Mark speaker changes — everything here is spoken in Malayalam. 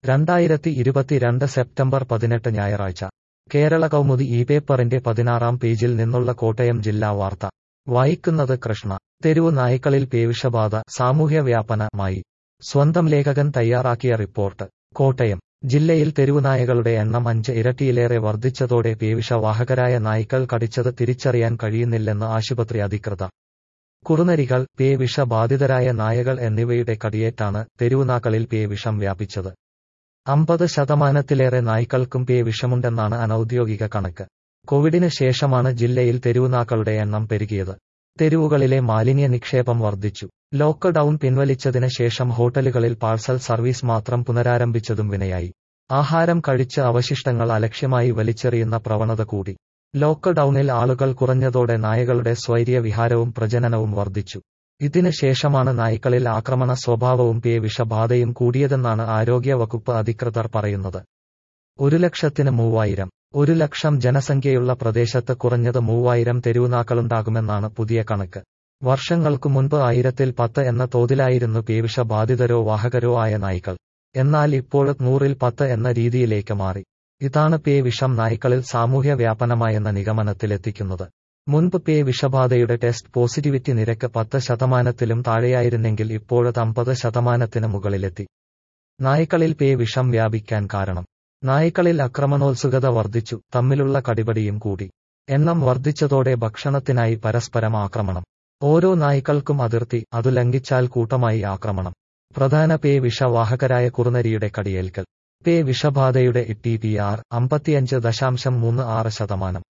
Speaker 1: രണ്ടായിരത്തി ഇരുപത്തിരണ്ട് സെപ്റ്റംബർ പതിനെട്ട് ഞായറാഴ്ച കേരള കൗമുദി ഈ പേപ്പറിന്റെ പതിനാറാം പേജിൽ നിന്നുള്ള കോട്ടയം ജില്ലാ വാർത്ത വായിക്കുന്നത് കൃഷ്ണ തെരുവു നായ്ക്കളിൽ പേവിഷബാധ സാമൂഹ്യ വ്യാപനമായി സ്വന്തം ലേഖകൻ തയ്യാറാക്കിയ റിപ്പോർട്ട് കോട്ടയം ജില്ലയിൽ തെരുവുനായകളുടെ എണ്ണം അഞ്ച് ഇരട്ടിയിലേറെ വർദ്ധിച്ചതോടെ പേവിഷവാഹകരായ നായ്ക്കൾ കടിച്ചത് തിരിച്ചറിയാൻ കഴിയുന്നില്ലെന്ന് ആശുപത്രി അധികൃതർ കുറുനരികൾ പേവിഷബാധിതരായ നായകൾ എന്നിവയുടെ കടിയേറ്റാണ് തെരുവുനാക്കളിൽ പേവിഷം വ്യാപിച്ചത് അമ്പത് ശതമാനത്തിലേറെ നായ്ക്കൾക്കും പേവിഷമുണ്ടെന്നാണ് അനൌദ്യോഗിക കണക്ക് കോവിഡിന് ശേഷമാണ് ജില്ലയിൽ തെരുവുനാക്കളുടെ എണ്ണം പെരുകിയത് തെരുവുകളിലെ മാലിന്യ നിക്ഷേപം വർദ്ധിച്ചു ലോക്ക്ഡൌൺ പിൻവലിച്ചതിന് ശേഷം ഹോട്ടലുകളിൽ പാഴ്സൽ സർവീസ് മാത്രം പുനരാരംഭിച്ചതും വിനയായി ആഹാരം കഴിച്ച് അവശിഷ്ടങ്ങൾ അലക്ഷ്യമായി വലിച്ചെറിയുന്ന പ്രവണത കൂടി ലോക്ക്ഡൌണിൽ ആളുകൾ കുറഞ്ഞതോടെ നായകളുടെ സ്വൈര്യ വിഹാരവും പ്രജനനവും വർദ്ധിച്ചു ഇതിന് ശേഷമാണ് നായ്ക്കളിൽ ആക്രമണ സ്വഭാവവും പേവിഷബാധയും കൂടിയതെന്നാണ് ആരോഗ്യ വകുപ്പ് അധികൃതർ പറയുന്നത് ഒരു ലക്ഷത്തിന് മൂവായിരം ഒരു ലക്ഷം ജനസംഖ്യയുള്ള പ്രദേശത്ത് കുറഞ്ഞത് മൂവായിരം തെരുവുനാക്കളുണ്ടാകുമെന്നാണ് പുതിയ കണക്ക് വർഷങ്ങൾക്കു മുൻപ് ആയിരത്തിൽ പത്ത് എന്ന തോതിലായിരുന്നു പേവിഷബാധിതരോ വാഹകരോ ആയ നായ്ക്കൾ എന്നാൽ ഇപ്പോൾ നൂറിൽ പത്ത് എന്ന രീതിയിലേക്ക് മാറി ഇതാണ് പേവിഷം നായ്ക്കളിൽ സാമൂഹ്യ വ്യാപനമായെന്ന നിഗമനത്തിലെത്തിക്കുന്നത് മുൻപ് പേ വിഷബാധയുടെ ടെസ്റ്റ് പോസിറ്റിവിറ്റി നിരക്ക് പത്ത് ശതമാനത്തിലും താഴെയായിരുന്നെങ്കിൽ ഇപ്പോഴത് അമ്പത് ശതമാനത്തിന് മുകളിലെത്തി നായ്ക്കളിൽ പേ വിഷം വ്യാപിക്കാൻ കാരണം നായ്ക്കളിൽ ആക്രമണോത്സുകത വർദ്ധിച്ചു തമ്മിലുള്ള കടിപടിയും കൂടി എണ്ണം വർദ്ധിച്ചതോടെ ഭക്ഷണത്തിനായി പരസ്പരം ആക്രമണം ഓരോ നായ്ക്കൾക്കും അതിർത്തി അതു ലംഘിച്ചാൽ കൂട്ടമായി ആക്രമണം പ്രധാന പേ വിഷവാഹകരായ കുറുനരിയുടെ കടിയേൽക്കൽ പേ വിഷബാധയുടെ ടി പി ആർ അമ്പത്തിയഞ്ച് ദശാംശം മൂന്ന് ആറ് ശതമാനം